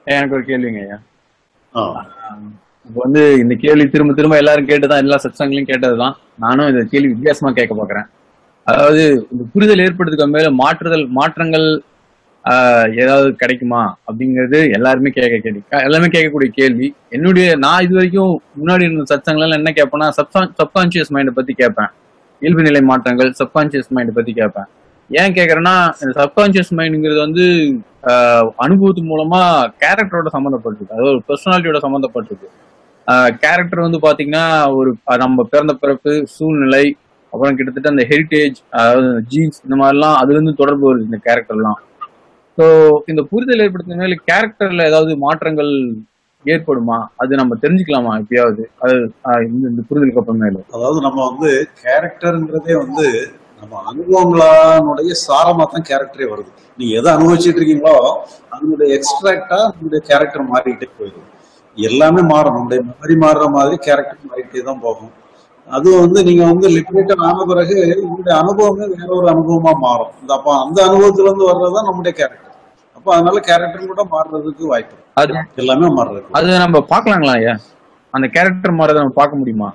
எனக்கு ஒரு கேள்விங்க ஐயா ஆ. இப்போ வந்து இந்த கேள்வி திரும்ப திரும்ப எல்லாரும் கேட்டுதான் எல்லா சத்சங்களையும் கேட்டதுதான் நானும் இந்த கேள்வி வித்தியாசமா கேட்க பாக்குறேன் அதாவது இந்த புரிதல் ஏற்படுறதுக்கு மேல மாற்றுதல் மாற்றங்கள் ஆஹ், ஏதாவது கிடைக்குமா அப்படிங்கிறது எல்லாருமே கேட்க கேள்வி க- எல்லாமே கேட்கக்கூடிய கேள்வி என்னுடைய நான் இது வரைக்கும் முன்னாடி இருந்த சத்சங்கள்ல என்ன கேட்பேன்னா சப்கான்சியஸ் மைண்டை பத்தி கேட்பேன் இயல்பு நிலை மாற்றங்கள் சப்கான்சியஸ் மைண்டை பத்தி கேட்பேன் ஏன் கேக்குறேன்னா இந்த சப்கான்சியஸ் மைண்டுங்கிறது வந்து ஆஹ், அனுபவத்து மூலமா கேரக்டரோட சம்மந்தப்பட்டிருக்கு அதாவது ஒரு பர்சனாலிட்டியோட சம்மந்தப்பட்டிருக்கு கேரக்டர் வந்து பாத்தீங்கன்னா ஒரு அஹ் நம்ம பிறந்த பிறப்பு சூழ்நிலை அப்புறம் கிட்டத்தட்ட அந்த ஹெரிட்டேஜ் அதாவது ஜீன்ஸ் இந்த மாதிரிலாம் அதுல இருந்து தொடர்பு வருது இந்த கேரக்டர்லாம் ஸோ இந்த புரிதல் ஏற்படுத்தின மேல கேரக்டர்ல ஏதாவது மாற்றங்கள் ஏற்படுமா அது நம்ம தெரிஞ்சுக்கலாமா எப்பயாவது அது அஹ் இந்த இந்த புரிதலுக்கு அப்புறமேல அதாவது நம்ம வந்து கேரக்டர்ங்கிறதே வந்து நம்ம அனுபவங்களானுடைய சாரமா தான் கேரக்டரே வருது நீங்க எதை அனுபவிச்சுட்டு இருக்கீங்களோ அதனுடைய எக்ஸ்ட்ராக்டா உங்களுடைய கேரக்டர் மாறிக்கிட்டே போயிடும் எல்லாமே மாறும் நம்முடைய மெமரி மாறுற மாதிரி கேரக்டர் மாறிக்கிட்டே தான் போகும் அது வந்து நீங்க வந்து லிபரேட்டர் ஆன பிறகு உங்களுடைய அனுபவமே வேற ஒரு அனுபவமா மாறும் இந்த அப்ப அந்த அனுபவத்துல இருந்து வர்றதுதான் நம்முடைய கேரக்டர் அப்ப அதனால கேரக்டர் கூட மாறுறதுக்கு வாய்ப்பு இருக்கு. அது எல்லாமே மாறுறதுக்கு அது நம்ம பார்க்கலாங்களா ஐயா அந்த கேரக்டர் மாறதை நம்ம பார்க்க முடியுமா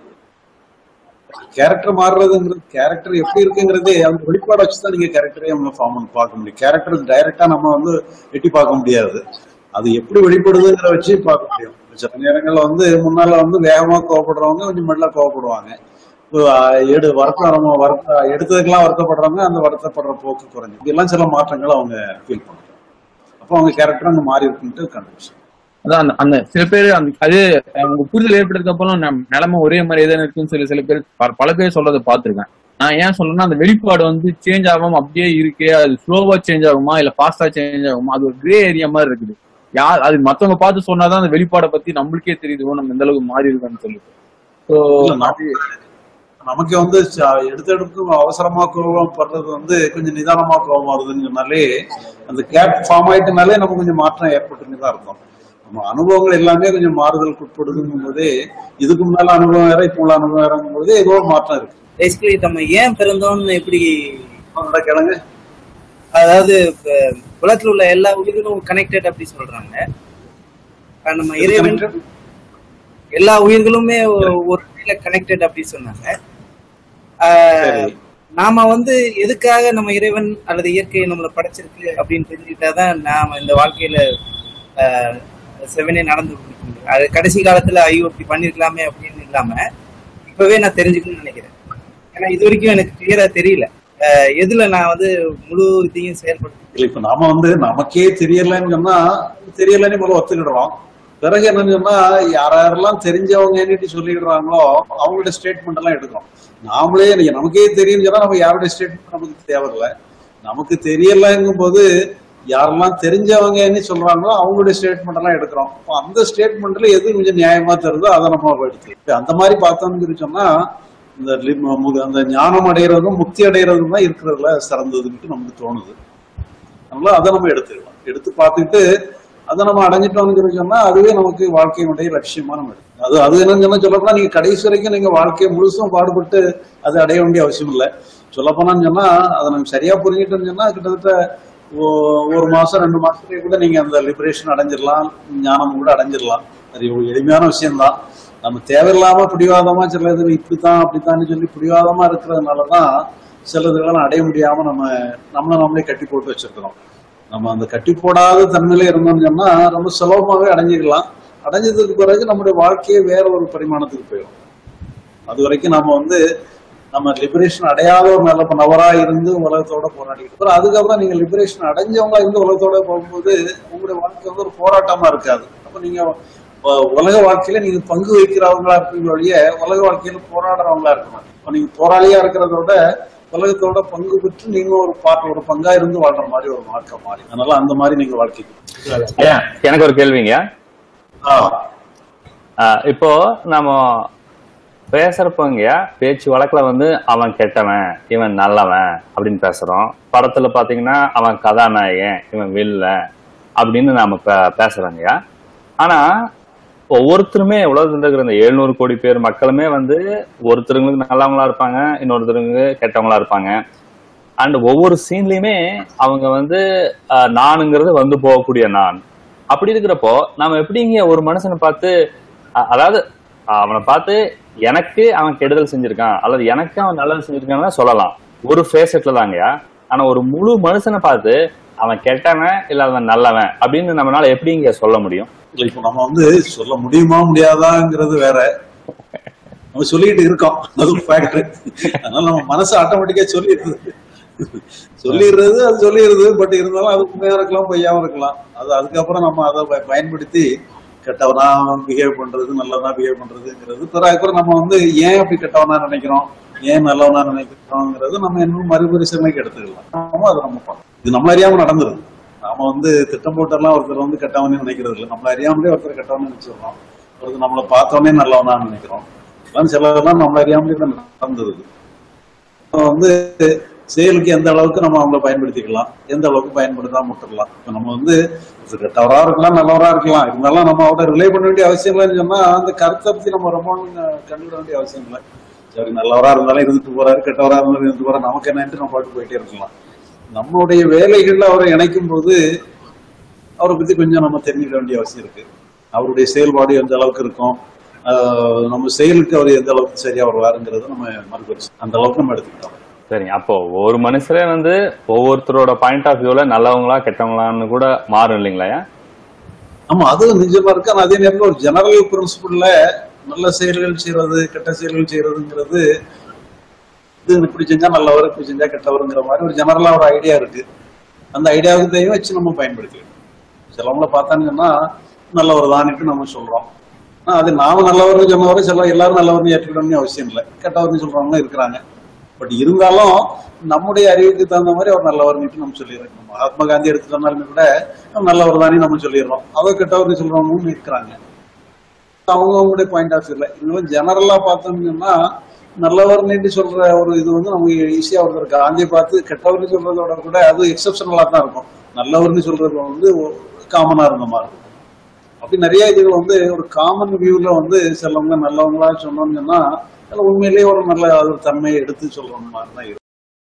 கேரக்டர் மாறுறதுங்கிறது கேரக்டர் எப்படி இருக்குங்கிறதே அந்த வெளிப்பாடு வச்சுதான் நீங்க கேரக்டரே நம்ம ஃபார்ம் பண்ணி பார்க்க முடியும் கேரக்டர் டைரக்டா நம்ம வந்து எட்டி பார்க்க முடியாது அது எப்படி வெளிப்படுதுங்கிற வச்சு பார்க்க முடியும் சில நேரங்கள்ல வந்து முன்னால வந்து வேகமா கோவப்படுறவங்க கொஞ்சம் மெல்ல கோவப்படுவாங்க இப்போ, அஹ், எடு வருத்தம் நம்ம வருத்த எடுத்ததுக்கெல்லாம் வருத்தப்படுறவங்க அந்த வருத்தப்படுற போக்கு குறைஞ்சு இதெல்லாம் சில மாற்றங்களை அவங்க ஃபீல் பண்ணுறாங்க அப்போ அவங்க கேரக்டர் அங்க மாறி இருக்குன்ட்டு கண்டுபிடிச்சு அதான் அந்த அந்த சில பேர் அந்த அது அவங்க புரிதல் ஏற்பட்டதுக்கு அப்புறம் நம் நிலைமை ஒரே மாதிரி தான் இருக்குன்னு சொல்லி சில பேர் ப- பல பேர் சொல்றதை பார்த்திருக்கேன் நான் ஏன் சொல்றேன்னா அந்த வெளிப்பாடு வந்து சேஞ்ச் ஆகாம அப்படியே இருக்கு அது ஸ்லோவா சேஞ்ச் ஆகுமா இல்ல ஃபாஸ்டா சேஞ்ச் ஆகுமா அது ஒரு கிரே ஏரியா மாதிரி இருக்குது யார் அது மத்தவங்க பார்த்து சொன்னாதான் அந்த வெளிப்பாடை பத்தி நம்மளுக்கே தெரியுது ஓ, நம்ம எந்த அளவுக்கு மாறி இருக்கோம்னு சொல்லிட்டு ஸோ இல்ல, நம்ம- நமக்கு வந்து ச- எடுத்த எடுத்து அவசரமா கோபம் படுறது வந்து கொஞ்சம் நிதானமா கோபம் வருதுன்னு சொன்னாலே அந்த கேப் ஃபார்ம் ஆயிட்டனாலே நமக்கு கொஞ்சம் மாற்றம் ஏற்பட்டுன்னு தான் அர்த்தம் நம்ம அனுபவங்கள் எல்லாமே கொஞ்சம் மாறுதலுக்கு உட்படுதுங்கும் போதே இதுக்கு முன்னால அனுபவம் வேற இப்போ உள்ள அனுபவம் வேறங்கும் போதே ஏதோ ஒரு மாற்றம் இருக்கு பேசிக்கலி நம்ம ஏன் பிறந்தோம்னு எப்படி அதோட கிழங்கு அதாவது இப்ப உலகத்துல உள்ள எல்லா உயிர்களும் கனெக்டட் அப்படி சொல்றாங்க ஆனா நம்ம இறைவன் எல்லா உயிர்களுமே ஒ- ஒரு கனெக்டட் அப்படி சொன்னாங்க ஆஹ், சரி. நாம வந்து எதுக்காக நம்ம இறைவன் அல்லது இயற்கை நம்மளை படைச்சிருக்கு அப்படின்னு தெரிஞ்சுக்கிட்டாதான் நாம இந்த வாழ்க்கையில ஆஹ், செவனே நடந்து முடிக்க முடியும் அது கடைசி காலத்துல ஐயோ இப்படி பண்ணிருக்கலாமே அப்படின்னு இல்லாம இப்பவே நான் தெரிஞ்சுக்கணும்னு நினைக்கிறேன் ஏன்னா இது வரைக்கும் எனக்கு கிளியரா தெரியல ஆஹ், எதுல நான் வந்து முழு இதையும் செயல்படுத்த இல்ல இப்ப நாம வந்து நமக்கே தெரியலன்னு சொன்னா தெரியலன்னு முதல்ல ஒத்துக்கிடுறோம் பிறகு என்னன்னு சொன்னா யார் யாரெல்லாம் தெரிஞ்சவங்கன்னு சொல்லிடுறாங்களோ அவங்களுடைய ஸ்டேட்மெண்ட் எல்லாம் எடுக்கிறோம் நாமளே நீங்க நமக்கே தெரியும் சொன்னா நம்ம யாருடைய ஸ்டேட்மெண்ட் நமக்கு தேவையில்லை நமக்கு தெரியலங்கும் போது யாரெல்லாம் தெரிஞ்சவங்கன்னு சொல்றாங்களோ அவங்களுடைய ஸ்டேட்மெண்ட் எல்லாம் எடுக்கிறோம் அப்ப அந்த ஸ்டேட்மெண்ட்ல எது கொஞ்சம் நியாயமா தருதோ அதை நம்ம எடுத்துக்கலாம் அந்த மாதிரி பார்த்தோம்னு சொல்லி சொன்னா இந்த லிம்- மு- அந்த ஞானம் அடைகிறதும் முக்தி அடைகிறதும் தான் இருக்கிறதுல சிறந்ததுன்ட்டு நமக்கு தோணுது அதனால அதை நம்ம எடுத்துக்கலாம் எடுத்து பார்த்துட்டு அதை நம்ம அடைஞ்சிட்டோம்னு சொன்னா அதுவே நமக்கு வாழ்க்கையினுடைய லட்சியமா நம்ம எடுக்கணும். அது அது என்னன்னு சொன்னா சொல்லப்போனா நீங்க கடைசி வரைக்கும் நீங்க வாழ்க்கையை முழுசும் பாடுபட்டு அதை அடைய வேண்டிய அவசியம் இல்லை சொல்லப்போனான்னு சொன்னா அதை நம்ம சரியா புரிஞ்சுட்டோம்னு சொன்னா கிட்டத்தட்ட ஒ- ஒரு மாசம் ரெண்டு மாசத்துலயே கூட நீங்க அந்த லிபரேஷன் அடைஞ்சிடலாம் ஞானம் கூட அடைஞ்சிடலாம் அது ஒரு எளிமையான விஷயம்தான் நம்ம தேவையில்லாம பிடிவாதமா சில இது இப்படித்தான் அப்படித்தான்னு சொல்லி பிடிவாதமா இருக்கிறதுனாலதான் சிலதுகளெல்லாம் அடைய முடியாம நம்ம நம்மளை நம்மளே கட்டி போட்டு வச்சிருக்கிறோம் நம்ம அந்த கட்டி போடாத தன்மையில இருந்தோம்னு சொன்னா ரொம்ப சுலபமாவே அடைஞ்சிக்கலாம் அடைஞ்சதுக்கு பிறகு நம்முடைய வாழ்க்கையே வேற ஒரு பரிமாணத்துக்கு போயிடும் அது வரைக்கும் நம்ம வந்து நம்ம லிபரேஷன் அடையாத ஒரு நல்ல நபரா இருந்து உலகத்தோட போராடிட்டு அப்புறம் அதுக்கப்புறம் நீங்க லிபரேஷன் அடைஞ்சவங்களா இருந்து உலகத்தோட போகும்போது உங்களுடைய வாழ்க்கை வந்து ஒரு போராட்டமா இருக்காது அப்ப நீங்க உ- உலக வாழ்க்கையில நீங்க பங்கு வைக்கிறவங்களா இருப்பீங்க ஒழிய உலக வாழ்க்கையில போராடுறவங்களா இருக்கணும் இப்ப நீங்க போராளியா இருக்கிறத விட உலகத்தோட பங்கு பெற்று நீங்க ஒரு பாட்டு ஒரு பங்கா இருந்து வாழ்ற மாதிரி ஒரு வாழ்க்கை மாறி அதனால அந்த மாதிரி நீங்க வாழ்க்கைக்கு ஐயா, எனக்கு ஒரு கேள்விங்க ஆ, ஆஹ் இப்போ நம்ம பேசுறப்பங்க பேச்சு வழக்குல வந்து அவன் கெட்டவன் இவன் நல்லவன் அப்படின்னு பேசுறோம் படத்துல பாத்தீங்கன்னா அவன் கதாநாயகன் இவன் வில்லன் அப்படின்னு நாம பே- பேசுறோங்கய்யா ஆனா ஒவ்வொருத்தருமே உலகத்துல இருக்கிற இந்த எழுநூறு கோடி பேர் மக்களுமே வந்து ஒருத்தருங்களுக்கு நல்லவங்களா இருப்பாங்க இன்னொருத்தருக்கு கெட்டவங்களா இருப்பாங்க அண்ட் ஒவ்வொரு சீன்லயுமே அவங்க வந்து ஆஹ், நானுங்கிறது வந்து போகக்கூடிய நான் அப்படி இருக்கிறப்போ நாம எப்படிங்க ஒரு மனுஷனை பார்த்து அ- அதாவது அவனை பார்த்து எனக்கு அவன் கெடுதல் செஞ்சிருக்கான் அல்லது எனக்கு அவன் நல்லது செஞ்சிருக்கான்னு சொல்லலாம் ஒரு ஃபேஸட்ல தாங்கயா ஆனா ஒரு முழு மனுஷனை பார்த்து அவன் கெட்டவன் இல்ல அவன் நல்லவன் அப்படின்னு நம்மளால எப்படிங்க சொல்ல முடியும் இல்ல இப்போ நம்ம வந்து சொல்ல முடியுமா முடியாதாங்கிறது வேற நம்ம சொல்லிட்டு இருக்கோம் அது ஃபேக்ட் அதனால நம்ம மனசு ஆட்டோமேட்டிக்கா சொல்லிடுது சொல்லிடுறது அது சொல்லிடுது பட் இருந்தாலும் அது உண்மையா இருக்கலாம் பொய்யாவும் இருக்கலாம் அது அதுக்கப்புறம் நம்ம அதை ப- பயன்படுத்தி கெட்டவனா பிஹேவ் பண்றது நல்லதா பிஹேவ் பண்றதுங்கிறது பிறகு அப்புறம் நம்ம வந்து ஏன் அப்படி கெட்டவனா நினைக்கிறோம் ஏன் நல்லவனா நினைக்கிறோங்கிறது நம்ம இன்னும் மறுபரிசீலனைக்கு எடுத்துக்கலாம் நம்ம அதை நம்ம பண்ணணும் இது நம்ம அறியாம நடந்துருது நாம வந்து திட்டம் போட்டெல்லாம் ஒருத்தர் வந்து கெட்டவனே நினைக்கிறது இல்லை நம்மள அறியாமலே ஒருத்தர் கெட்டவனே நினைச்சிடுறோம் ஒருத்தர் நம்மளை பார்த்தோன்னே நல்லவனா நினைக்கிறோம் அதெல்லாம் சிலதெல்லாம் நம்மள அறியாமலே தான் நடந்துருது நம்ம வந்து செயலுக்கு எந்த அளவுக்கு நம்ம அவங்கள பயன்படுத்திக்கலாம் எந்த அளவுக்கு பயன்படுத்தாம விட்டுறலாம் இப்ப நம்ம வந்து ஒருத்தர் கெட்டவரா இருக்கலாம் நல்லவரா இருக்கலாம் இருந்தாலும் நம்ம அவட ரிலே பண்ண வேண்டிய அவசியம் இல்லைன்னு சொன்னா அந்த கருத்தை பத்தி நம்ம ரொம்ப கண்டுவிட வேண்டிய அவசியம் இல்லை சரி நல்லவரா இருந்தாலும் இருந்துட்டு போறாரு கெட்டவரா இருந்தாலும் இருந்துட்டு போறாரு நமக்கு என்னன்ட்டு நம்ம பாட்டு போயிட்டே இருக்கலாம் நம்மளுடைய வேலைகள்ல அவரை இணைக்கும் போது அவரை பத்தி கொஞ்சம் நம்ம தெரிஞ்சுக்க வேண்டிய அவசியம் இருக்கு அவருடைய செயல்பாடு எந்த அளவுக்கு இருக்கும் ஆஹ் நம்ம செயலுக்கு அவர் எந்த அளவுக்கு சரியா வருவாருங்கிறத நம்ம மறுபரிசு அந்த அளவுக்கு நம்ம எடுத்துக்கிட்டோம் சரிங்க அப்போ ஒரு மனுஷரே வந்து ஒவ்வொருத்தரோட பாயிண்ட் ஆஃப் வியூல நல்லவங்களா கெட்டவங்களான்னு கூட மாறும் இல்லைங்களா ஆமா அது நிஜமா இருக்கு ஆனா அதே நேரத்தில் ஒரு ஜெனரல் பிரின்சிபல்ல நல்ல செயல்கள் செய்யறது கெட்ட செயல்கள் செய்யறதுங்கிறது இது இப்படி செஞ்சா நல்லவர் இப்படி செஞ்சா கெட்டவருங்கிற மாதிரி ஒரு ஜெனரலா ஒரு ஐடியா இருக்கு அந்த ஐடியாவுக்கு வச்சு நம்ம பயன்படுத்திக்கணும் சிலவங்கள பார்த்தான்னு சொன்னா நல்லவர் தான்ட்டு நம்ம சொல்றோம் ஆனா அது நாம நல்லவர்னு சொன்னவரை சில எல்லாரும் நல்லவர்னு ஏற்றுக்கணும்னு அவசியம் இல்லை கெட்டவர்னு சொல்றவங்களும் இருக்கிறாங்க பட் இருந்தாலும் நம்முடைய அறிவுக்கு தகுந்த மாதிரி அவர் நல்லவர்னுட்டு நம்ம சொல்லிடுறோம் மகாத்மா காந்தி எடுத்துட்டோம்னாலுமே கூட அவர் நல்லவர் தானே நம்ம சொல்லிடுறோம் அவர் கெட்டவர்னு சொல்றவங்களும் இருக்கிறாங்க அவங்க அவங்களுடைய பாயிண்ட் ஆஃப் வியூல இருந்தாலும் ஜெனரலா பார்த்தோம்னா நல்லவர்னு சொல்ற ஒரு இது வந்து நமக்கு ஈஸியா ஒருத்தர் காந்தியை பார்த்து கெட்டவர்னு சொல்றதோட கூட அது எக்ஸப்ஷனலா தான் இருக்கும் நல்லவர்னு சொல்றது வந்து காமனா இருந்த மாதிரி இருக்கும் அப்படி நிறைய இதுகள் வந்து ஒரு காமன் வியூல வந்து சிலவங்க நல்லவங்களா சொன்னோம்னு சொன்னா அதுல உண்மையிலேயே ஒரு நல்ல ஒரு தன்மையை எடுத்து சொல்ற மாதிரி தான் இருக்கும்